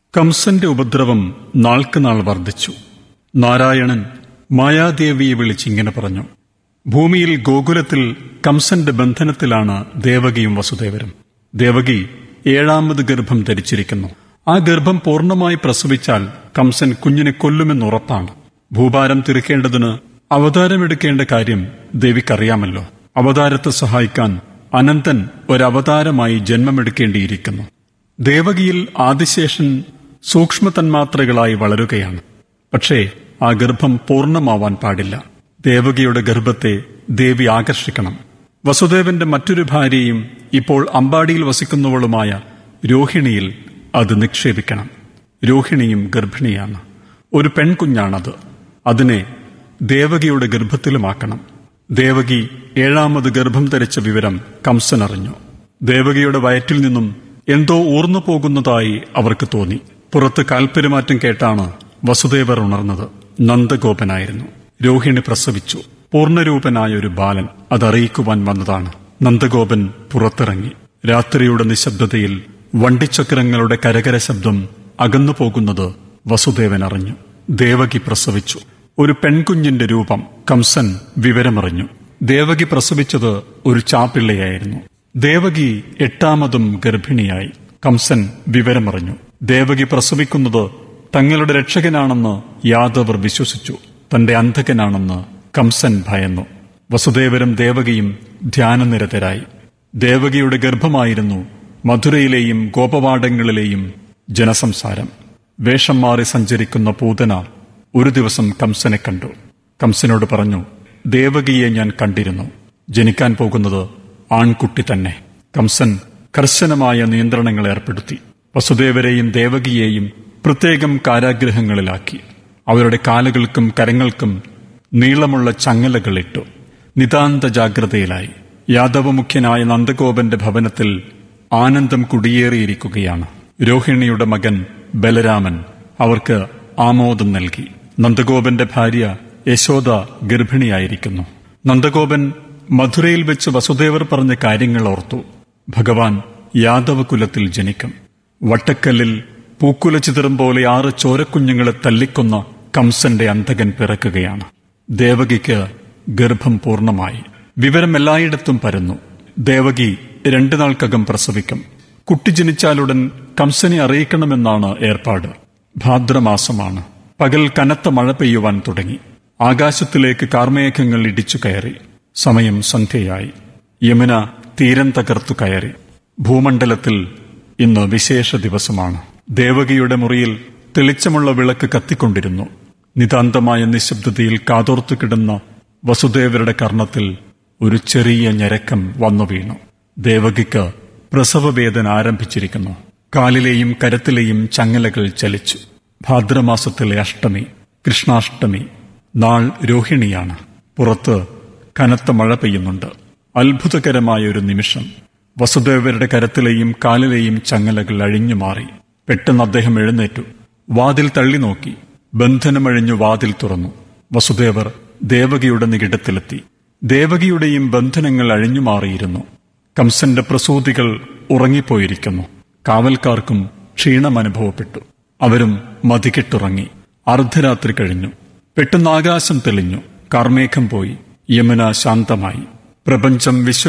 കംസന്റെ ഉപദ്രവം നാൾക്കുനാൾ വർദ്ധിച്ചു നാരായണൻ മായാദേവിയെ വിളിച്ചിങ്ങനെ പറഞ്ഞു ഭൂമിയിൽ ഗോകുലത്തിൽ കംസന്റെ ബന്ധനത്തിലാണ് ദേവകിയും വസുദേവരും ദേവകി ഏഴാമത് ഗർഭം ധരിച്ചിരിക്കുന്നു ആ ഗർഭം പൂർണ്ണമായി പ്രസവിച്ചാൽ കംസൻ കുഞ്ഞിനെ കൊല്ലുമെന്നുറപ്പാണ് ഭൂഭാരം തീർക്കേണ്ടതിന് അവതാരമെടുക്കേണ്ട കാര്യം ദേവിക്കറിയാമല്ലോ അവതാരത്തെ സഹായിക്കാൻ അനന്തൻ ഒരവതാരമായി ജന്മമെടുക്കേണ്ടിയിരിക്കുന്നു ദേവകിയിൽ ആദിശേഷൻ സൂക്ഷ്മ തന്മാത്രകളായി വളരുകയാണ് പക്ഷേ ആ ഗർഭം പൂർണ്ണമാവാൻ പാടില്ല ദേവകിയുടെ ഗർഭത്തെ ദേവി ആകർഷിക്കണം വസുദേവന്റെ മറ്റൊരു ഭാര്യയും ഇപ്പോൾ അമ്പാടിയിൽ വസിക്കുന്നവളുമായ രോഹിണിയിൽ അത് നിക്ഷേപിക്കണം രോഹിണിയും ഗർഭിണിയാണ് ഒരു പെൺകുഞ്ഞാണത് അതിനെ ദേവകിയുടെ ഗർഭത്തിലുമാക്കണം ദേവകി ഏഴാമത് ഗർഭം ധരിച്ച വിവരം കംസൻ അറിഞ്ഞു ദേവകിയുടെ വയറ്റിൽ നിന്നും എന്തോ ഊർന്നു പോകുന്നതായി അവർക്ക് തോന്നി പുറത്ത് കാൽപ്പെരുമാറ്റം കേട്ടാണ് വസുദേവർ ഉണർന്നത് നന്ദഗോപനായിരുന്നു രോഹിണി പ്രസവിച്ചു പൂർണ്ണരൂപനായ ഒരു ബാലൻ അതറിയിക്കുവാൻ വന്നതാണ് നന്ദഗോപൻ പുറത്തിറങ്ങി രാത്രിയുടെ നിശബ്ദതയിൽ വണ്ടിച്ചക്രങ്ങളുടെ കരകര ശബ്ദം അകന്നു പോകുന്നത് വസുദേവൻ അറിഞ്ഞു ദേവകി പ്രസവിച്ചു ഒരു പെൺകുഞ്ഞിന്റെ രൂപം കംസൻ വിവരമറിഞ്ഞു ദേവകി പ്രസവിച്ചത് ഒരു ചാപ്പിള്ളയായിരുന്നു ദേവകി എട്ടാമതും ഗർഭിണിയായി കംസൻ വിവരമറിഞ്ഞു ദേവകി പ്രസവിക്കുന്നത് തങ്ങളുടെ രക്ഷകനാണെന്ന് യാദവർ വിശ്വസിച്ചു തന്റെ അന്ധകനാണെന്ന് കംസൻ ഭയന്നു വസുദേവരും ദേവകിയും ധ്യാനനിരതരായി ദേവകിയുടെ ഗർഭമായിരുന്നു മധുരയിലെയും ഗോപവാടങ്ങളിലെയും ജനസംസാരം വേഷം മാറി സഞ്ചരിക്കുന്ന പൂതന ഒരു ദിവസം കംസനെ കണ്ടു കംസനോട് പറഞ്ഞു ദേവകിയെ ഞാൻ കണ്ടിരുന്നു ജനിക്കാൻ പോകുന്നത് ആൺകുട്ടി തന്നെ കംസൻ കർശനമായ നിയന്ത്രണങ്ങൾ ഏർപ്പെടുത്തി വസുദേവരെയും ദേവകിയെയും പ്രത്യേകം കാരാഗ്രഹങ്ങളിലാക്കി അവരുടെ കാലുകൾക്കും കരങ്ങൾക്കും നീളമുള്ള ചങ്ങലകളിട്ടു നിതാന്ത ജാഗ്രതയിലായി യാദവമുഖ്യനായ നന്ദഗോപന്റെ ഭവനത്തിൽ ആനന്ദം കുടിയേറിയിരിക്കുകയാണ് രോഹിണിയുടെ മകൻ ബലരാമൻ അവർക്ക് ആമോദം നൽകി നന്ദഗോപന്റെ ഭാര്യ യശോദ ഗർഭിണിയായിരിക്കുന്നു നന്ദഗോപൻ മധുരയിൽ വെച്ച് വസുദേവർ പറഞ്ഞ കാര്യങ്ങൾ ഓർത്തു ഭഗവാൻ യാദവ കുലത്തിൽ ജനിക്കും വട്ടക്കല്ലിൽ പൂക്കുല ചിതറും പോലെ ആറ് ചോരക്കുഞ്ഞുങ്ങളെ തല്ലിക്കൊന്ന കംസന്റെ അന്തകൻ പിറക്കുകയാണ് ദേവകിക്ക് ഗർഭം പൂർണ്ണമായി വിവരം എല്ലായിടത്തും പരന്നു ദേവകി രണ്ടു നാൾക്കകം പ്രസവിക്കും കുട്ടി ജനിച്ചാലുടൻ കംസനെ അറിയിക്കണമെന്നാണ് ഏർപ്പാട് ഭാദ്രമാസമാണ് പകൽ കനത്ത മഴ പെയ്യുവാൻ തുടങ്ങി ആകാശത്തിലേക്ക് കാർമേഘങ്ങൾ ഇടിച്ചു കയറി സമയം സന്ധ്യയായി യമുന തീരം തകർത്തു കയറി ഭൂമണ്ഡലത്തിൽ ഇന്ന് വിശേഷ ദിവസമാണ് ദേവകിയുടെ മുറിയിൽ തെളിച്ചമുള്ള വിളക്ക് കത്തിക്കൊണ്ടിരുന്നു നിതാന്തമായ നിശബ്ദതയിൽ കാതോർത്തു കിടന്ന വസുദേവരുടെ കർണത്തിൽ ഒരു ചെറിയ ഞരക്കം വന്നു വീണു ദേവകിക്ക് പ്രസവവേദന ആരംഭിച്ചിരിക്കുന്നു കാലിലെയും കരത്തിലെയും ചങ്ങലകൾ ചലിച്ചു ഭാദ്രമാസത്തിലെ അഷ്ടമി കൃഷ്ണാഷ്ടമി നാൾ രോഹിണിയാണ് പുറത്ത് കനത്ത മഴ പെയ്യുന്നുണ്ട് അത്ഭുതകരമായ ഒരു നിമിഷം വസുദേവരുടെ കരത്തിലെയും കാലിലെയും ചങ്ങലകൾ അഴിഞ്ഞു മാറി പെട്ടെന്ന് അദ്ദേഹം എഴുന്നേറ്റു വാതിൽ തള്ളി നോക്കി ബന്ധനമഴിഞ്ഞു വാതിൽ തുറന്നു വസുദേവർ ദേവകിയുടെ നികിടത്തിലെത്തി ദേവകിയുടെയും ബന്ധനങ്ങൾ അഴിഞ്ഞു മാറിയിരുന്നു കംസന്റെ പ്രസൂതികൾ ഉറങ്ങിപ്പോയിരിക്കുന്നു കാവൽക്കാർക്കും ക്ഷീണം അനുഭവപ്പെട്ടു അവരും മതികെട്ടുറങ്ങി അർദ്ധരാത്രി കഴിഞ്ഞു പെട്ടെന്ന് ആകാശം തെളിഞ്ഞു കാർമേഘം പോയി യമുന ശാന്തമായി പ്രപഞ്ചം വിശ്വ